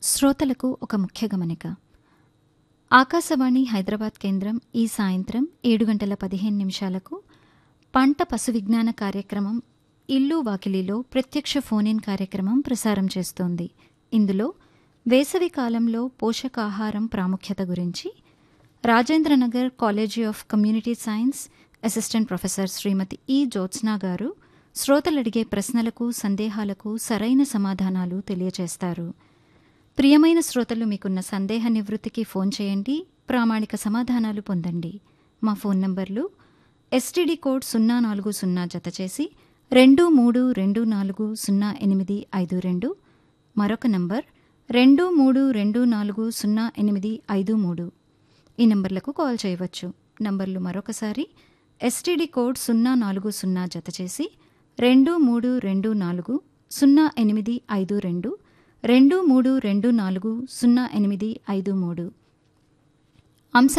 శ్రోతలకు ఒక ముఖ్య గమనిక ఆకాశవాణి హైదరాబాద్ కేంద్రం ఈ సాయంత్రం ఏడు గంటల పదిహేను నిమిషాలకు పంట పశు విజ్ఞాన కార్యక్రమం ఇల్లు వాకిలిలో ప్రత్యక్ష ఫోన్ ఇన్ కార్యక్రమం ప్రసారం చేస్తోంది ఇందులో వేసవి కాలంలో పోషకాహారం ప్రాముఖ్యత గురించి Rajendranagar college of community science assistant professor Shrimati E Jyotsna గారు శ్రోతలడిగే ప్రశ్నలకు సందేహాలకు సరైన సమాధానాలు తెలియజేస్తారు ప్రియమైన శ్రోతలు మీకున్న సందేహ నివృత్తికి ఫోన్ చేయండి ప్రామాణిక సమాధానాలు పొందండి మా ఫోన్ నంబర్లు ఎస్టీడీ కోడ్ సున్నా నాలుగు సున్నా జత చేసి రెండు మూడు రెండు నాలుగు సున్నా ఎనిమిది ఐదు రెండు మరొక నంబర్ రెండు మూడు రెండు నాలుగు సున్నా ఎనిమిది ఐదు మూడు ఈ నంబర్లకు కాల్ చేయవచ్చు నంబర్లు మరొకసారి ఎస్టీడీ కోడ్ సున్నా నాలుగు సున్నా జత చేసి రెండు మూడు రెండు నాలుగు సున్నా ఎనిమిది ఐదు రెండు రెండు మూడు రెండు నాలుగు సున్నా ఎనిమిది ఐదు మూడు